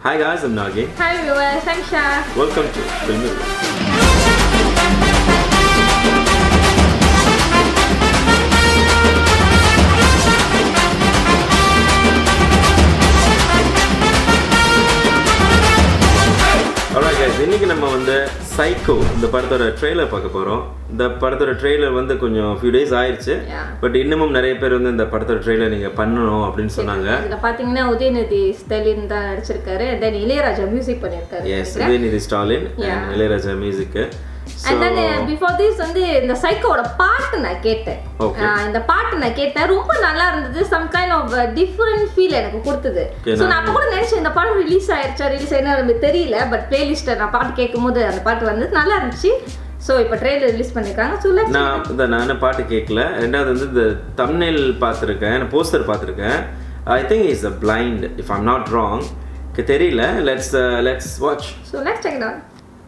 Hi guys, I'm Nagi. Hi viewers, I'm Shah. Welcome to Film Review. Alright guys, இன்னைக்கு நம்ம வந்து psycho இந்த படத்தோட ட்ரெய்லர் பார்க்க போறோம் இந்த படத்தோட ட்ரெய்லர் வந்து கொஞ்சம் ஃபியூ டேஸ் ஆயிடுச்சு Yeah. பட் இன்னமும் நிறைய பேர் வந்து இந்த படத்தோட ட்ரெய்லர் நீங்க பண்ணணும் அப்படின்னு சொன்னாங்க இதுல பாத்தீங்கன்னா உதயநிதி ஸ்டாலின் தான் நடிச்சிருக்காரு and then இளையராஜா மியூசிக் பண்ணிருக்காரு yes Udhayanidhi Stalin Yeah. and Ilaiyaraaja music and then before this வந்து இந்த சைக்கோட பாட்டு நான் கேட்டேன் Okay. ஆஹ் இந்த பாட்டு நான் கேட்டேன் ரொம்ப நல்லா இருந்தது some kind of different feel எனக்கு கொடுத்தது Okay, ஸோ நான் அப்போ கூட நினைச்சேன் இந்த படம் ரிலீஸ் ஆயிருச்சா ரிலீஸ் ஆயிருந்தா எனக்கு தெரியல பட் பிளேலிஸ்ட்டை நான் பாட்டு கேட்கும்போது அந்த பாட்டு வந்து நல்லா இருந்துச்சு ஸோ இப்போ ட்ரெயிலர் ரிலீஸ் பண்ணிருக்காங்க ஸோ லெட்ஸ் நான் இந்த நான் பாட்டு கேட்கல ரெண்டாவது வந்து இந்த தம்னேல் பார்த்துருக்கேன் போஸ்டர் பார்த்துருக்கேன் I think is a blind if I'm not wrong தெரியல let's let's watch so let's check it out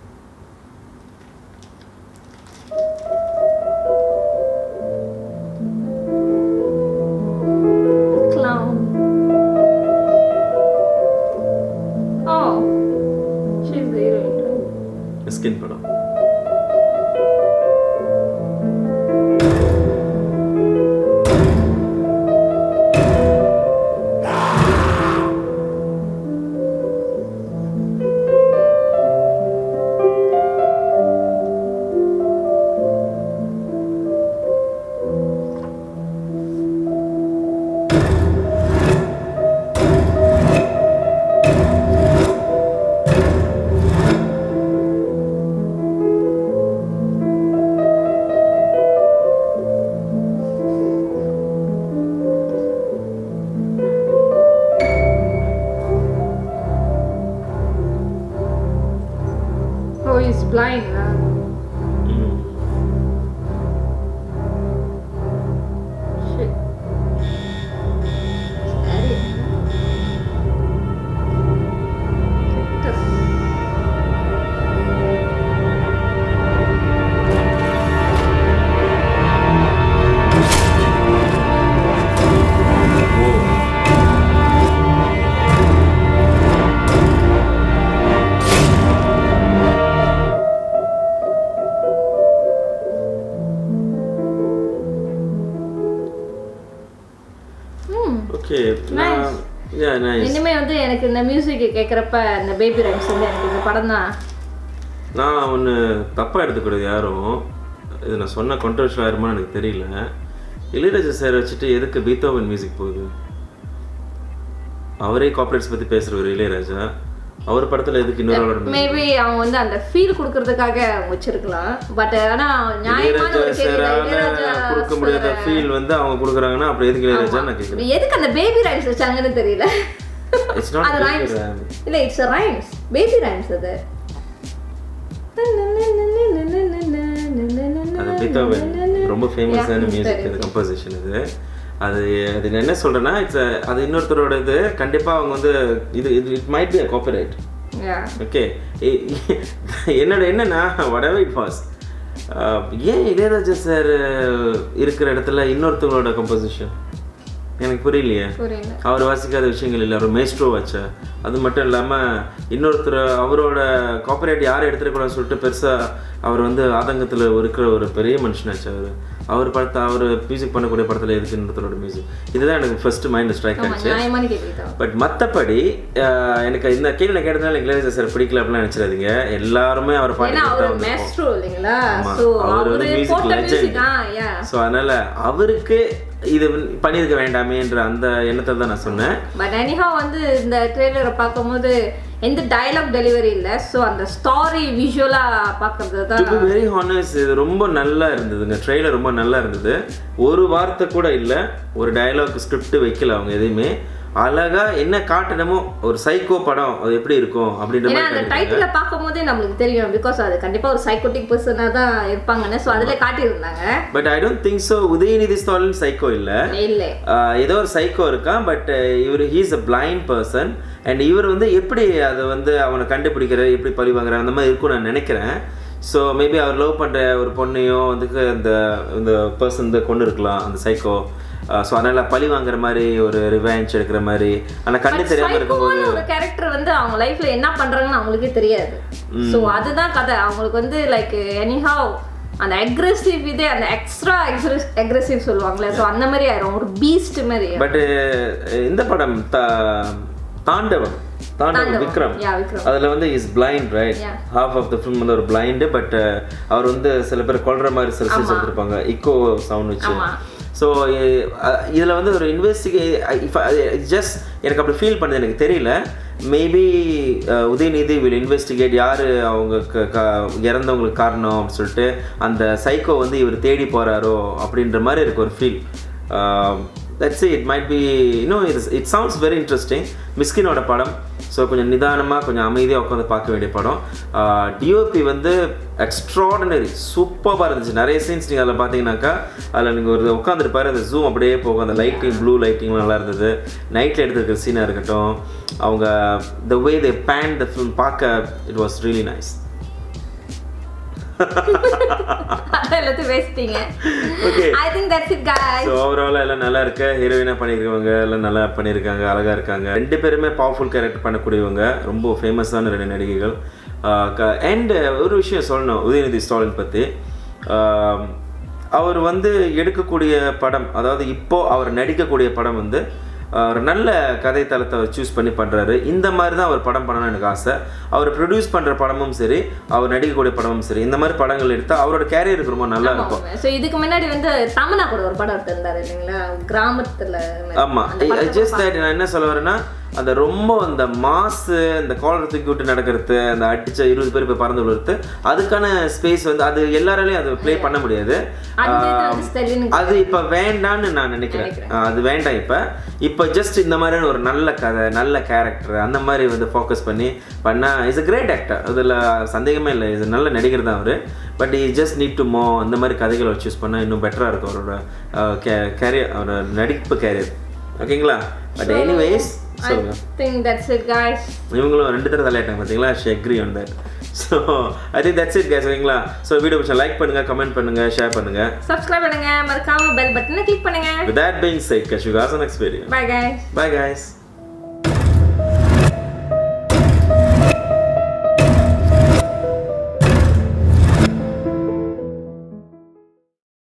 Clown. Oh, she's the heroine. Skin படம் Oh, he's blind. Huh? Shit. Scary. Cactus. Hmm. Okay நான் yeah nice இனிமே வந்து எனக்கு இந்த music கேட்குறப்ப இந்த baby rhymes வந்து எனக்கு இந்த படம் தான் நான் ஒன்று தப்பாக எடுத்துக்கூடாது யாரும் இது நான் சொன்ன கான்ட்ரவர்ஷியல் ஆயிருமான்னு எனக்கு தெரியல இளையராஜா சார் வச்சுட்டு எதுக்கு பீத்தோவன் மியூசிக் போகுது அவரே கார்பரேட்ஸ் பற்றி பேசுகிறவர் இளையராஜா அவர் படத்தில் எதுக்கு இன்னொரு ஆளோட music? மேபி அவங்க வந்து அந்த ஃபீல் கொடுக்கறதுக்காக அவங்க வச்சிருக்கலாம் பட் ஆனா நியாயமான இளையராஜா ஒரு கேள்வி தான். இளையராஜா சாரால கொடுக்க முடியாத sir. ஃபீல் வந்து அவங்க கொடுக்குறாங்கன்னா அப்புறம் எதுக்கு இளையராஜா நான் கேட்குறேன் எதுக்கு அந்த பேபி ரைம்ஸ் வச்சாங்கன்னு தெரியல இட்ஸ் நாட் அது ரைம்ஸ் இல்ல இட்ஸ் ரைம்ஸ் பேபி ரைம்ஸ் அது அது பீத்தோவன் ரொம்ப ஃபேமஸான Yeah, மியூசிக் சரி. அது கம்போசிஷன் இது அது அது நான் என்ன சொல்றேன்னா இட்ஸ் அது இன்னொருத்தரோட இது கண்டிப்பாக அவங்க வந்து இது இது it might be a corporate Yeah. Okay என்னோட என்னன்னா whatever it was uh, ஏன் இளையராஜா சார் இருக்கிற இடத்துல இன்னொருத்தவங்களோட கம்போசிஷன் எனக்கு புரியலையே புரியல அவர் வாசிக்காத விஷயங்கள் இல்லை அவர் மேஸ்ட்ரோ வச்ச அது மட்டும் இல்லாமல் இன்னொருத்தர் அவரோட காப்பரேட் யாரும் எடுத்துடக்கூடாதுன்னு சொல்லிட்டு பெருசாக அவர் வந்து ஆதங்கத்தில் இருக்கிற ஒரு பெரிய மனுஷனாச்சு அவர் அவர் படத்தை அவர் மியூசிக் பண்ணக்கூடிய படத்தில் எதுக்கு இன்னொருத்தரோட மியூசிக் இதுதான் எனக்கு ஃபர்ஸ்ட் மைண்ட் ஸ்ட்ரைக் ஆமா ஆச்சு நியாயமான கேள்வி தான் பட் மற்றபடி எனக்கு இந்த கேள்வி நான் கேட்டதுனால இளையராஜா சார் பிடிக்கல அப்படிலாம் நினச்சிடாதீங்க எல்லாருமே அவர் பாட்டு ஏன்னா கேட்டு அவர் தான் வந்திருக்கோம். மேஸ்ட்ரோ இல்லைங்களா ஆமா. சோ அவர் வந்து அவரு music போட்ட legend. Music ah yeah so அதனால அவருக்கு இது வந்து பண்ணியிருக்க வேண்டாமேன்ற அந்த எண்ணத்தில் தான் நான் சொன்னேன் பட் எனிஹா வந்து இந்த ட்ரெய்லரை பார்க்கும்போது எந்த டயலாக் டெலிவரி இல்ல சோ அந்த ஸ்டாரி விஷுவலா பார்க்கறது டு தான் பி வெரி ஹானஸ்ட் இது ரொம்ப நல்லா இருந்ததுங்க ட்ரெய்லர் ரொம்ப நல்லா இருந்தது ஒரு வார்த்தை கூட இல்லை ஒரு டயலாக் ஸ்கிரிப்ட் வைக்கல அவங்க எதையுமே அழகா என்ன காட்டணுமோ ஒரு சைக்கோ படம் அது எப்படி இருக்கும் அப்படின்ற ஏன்னா மாதிரி அந்த காட்டியிருக்காங்க. டைட்டில் பார்க்கும்போதே நம்மளுக்கு தெரியும் பிகாஸ் அது கண்டிப்பா ஒரு சைக்கோட்டிக் பர்சனாக தான் இருப்பாங்கன்னு ஸோ அதில் காட்டியிருந்தாங்க but I don't think so Udhayanidhi Stalin psycho இல்லை இல்லை ஆஹ் ஏதோ ஒரு சைக்கோ இருக்கான் பட் இவர் he's a blind person and இவர் வந்து எப்படி அதை வந்து அவனை கண்டுபிடிக்கிறார் எப்படி பழி வாங்குறார் அந்த மாதிரி இருக்கும் நான் நினைக்கிறேன் ஸோ மேபி அவர் லவ் பண்ணுற ஒரு பொண்ணையோ வந்து அந்த இந்த பர்சன் வந்து கொண்டு இருக்கலாம் அந்த சைக்கோ ஸோ அதனால் பழி வாங்குற மாதிரி ஒரு ரிவெஞ்ச் எடுக்கிற மாதிரி ஆனால் கண்ணு தெரியாமல் இருக்கும்போது சைக்கோவான ஒரு கேரக்டர் வந்து அவங்க லைஃப்ல என்ன பண்றாங்கன்னு அவங்களுக்கே தெரியாது சோ அதுதான் கதை அவங்களுக்கு வந்து லைக் எனிஹாவ் அந்த அக்ரெசிவ் இதே அந்த எக்ஸ்ட்ரா அக்ரெசிவ் சொல்லுவாங்கல்ல ஸோ அந்த மாதிரி ஆயிரும் ஒரு பீஸ்ட் மாதிரி பட் இந்த படம் தா- தாண்டவம் தாண்டவம் விக்ரம் யா விக்ரம் அதுல வந்து is blind right Yeah. Half of the film வந்து ஒரு பிளைண்டு பட் அவர் வந்து சில பேர் கொல்ற மாதிரி சில சீன்ஸ் எடுத்திருப்பாங்க இக்கோ சவுண்ட் வச்சு ஆமா. ஸோ இதில் வந்து ஒரு இன்வெஸ்டிகே ஜஸ்ட் எனக்கு அப்படி ஃபீல் பண்ணது எனக்கு தெரியல மேபி உதயநிதி வில் இன்வெஸ்டிகேட் யார் அவங்க க- க- இறந்தவங்களுக்கு காரணம் அப்படின்னு சொல்லிட்டு அந்த சைக்கோ வந்து இவர் தேடி போகிறாரோ அப்படின்ற மாதிரி எனக்கு ஒரு feel that's it might be இன்னும் இது இட் சவுண்ட்ஸ் வெரி இன்ட்ரெஸ்டிங் மிஸ்கினோட படம் ஸோ கொஞ்சம் நிதானமாக கொஞ்சம் அமைதியாக உட்காந்து பார்க்க வேண்டிய படம் டிஓபி வந்து எக்ஸ்ட்ராடனரி சூப்பராக இருந்துச்சு நிறைய சீன்ஸ் நீங்கள் அதில் பார்த்தீங்கன்னாக்கா அதில் நீங்கள் ஒரு உட்காந்துருப்பாரு அந்த ஜூம் அப்படியே போகும் அந்த லைட்டிங் ப்ளூ லைட்டிங் நல்லா இருந்தது நைட்டில் எடுத்துருக்கிற சீனாக இருக்கட்டும் அவங்க the way they pan the film பார்க்க இட் வாஸ் ரியலி நைஸ் அதான் எல்லாத்தையும் வேஸ்டிங்க okay I think that's it guys so ஓவராலாக எல்லாம் நல்லா இருக்கு ஹீரோயினாக பண்ணியிருக்கவங்க எல்லாம் நல்லா பண்ணியிருக்காங்க அழகாக இருக்காங்க ரெண்டு பேருமே பவர்ஃபுல் கேரக்டர் பண்ணக்கூடியவங்க ரொம்ப ஃபேமஸான ரெண்டு நடிகைகள் அண்ட் ஒரு விஷயம் சொல்லணும் உதயநிதி ஸ்டாலின் பற்றி அவர் வந்து எடுக்கக்கூடிய படம் அதாவது இப்போ அவர் நடிக்கக்கூடிய படம் வந்து ஆஹ், ஒரு நல்ல கதை தளத்தை அவர் சூஸ் பண்ணி பண்ணுறாரு இந்த மாதிரி தான் அவர் படம் பண்ணணும்னு எனக்கு ஆசை அவர் ப்ரொடியூஸ் பண்ணுற படமும் சரி அவர் நடிக்கக்கூடிய படமும் சரி இந்த மாதிரி படங்கள் எடுத்தால் அவரோட கேரியருக்கு ரொம்ப நல்லா இருக்கும் ஸோ இதுக்கு முன்னாடி வந்து தமனா கூட ஒரு படம் எடுத்திருந்தாரு இல்லைங்களா கிராமத்துல ஆமா ஜஸ்ட் தட் நான் என்ன சொல்ல வரேன்னா அந்த ரொம்ப அந்த மாசு அந்த காலர் தூக்கி விட்டு நடக்கிறது அந்த அடிச்ச இருபது பேர் போய் பறந்து விழுறது அதுக்கான ஸ்பேஸ் வந்து அது எல்லாராலையும் அது ப்ளே பண்ண முடியாது அந்த இது வந்து ஸ்டெலின் அது இப்ப வேண்டான்னு நான் நினைக்கிறேன் ஆஹ் அது வேண்டாம் இப்ப இப்ப ஜஸ்ட் இந்த மாதிரியான ஒரு நல்ல கதை நல்ல கேரக்டர் அந்த மாதிரி வந்து ஃபோக்கஸ் பண்ணி பண்ணா இஸ் a கிரேட் ஆக்டர் அதில் சந்தேகமே இல்லை இது நல்ல நடிகர் தான் அவர் but I just need to மோ இந்த மாதிரி கதைகளை சூஸ் பண்ணா இன்னும் பெட்டரா இருக்கும் அவரோட கேரியர் அவரோட நடிப்பு கேரியர் ஓகேங்களா பட் எனிவேஸ் ஐ சொல்லுங்க திங்க் தட்ஸ் இட் guys இவங்களும் ரெண்டு தடவை தலையாட்டாங்க பார்த்தீங்களா she agree on that so I think that's it case ஓகேங்களா ஸோ வீடியோ பிடிச்சா லைக் பண்ணுங்க கமெண்ட் பண்ணுங்க ஷேர் பண்ணுங்க சப்ஸ்கிரைப் பண்ணுங்க மறக்காம பெல் பட்டனை கிளிக் பண்ணுங்க With that being said, catch you guys on next video. Bye guys Bye guys.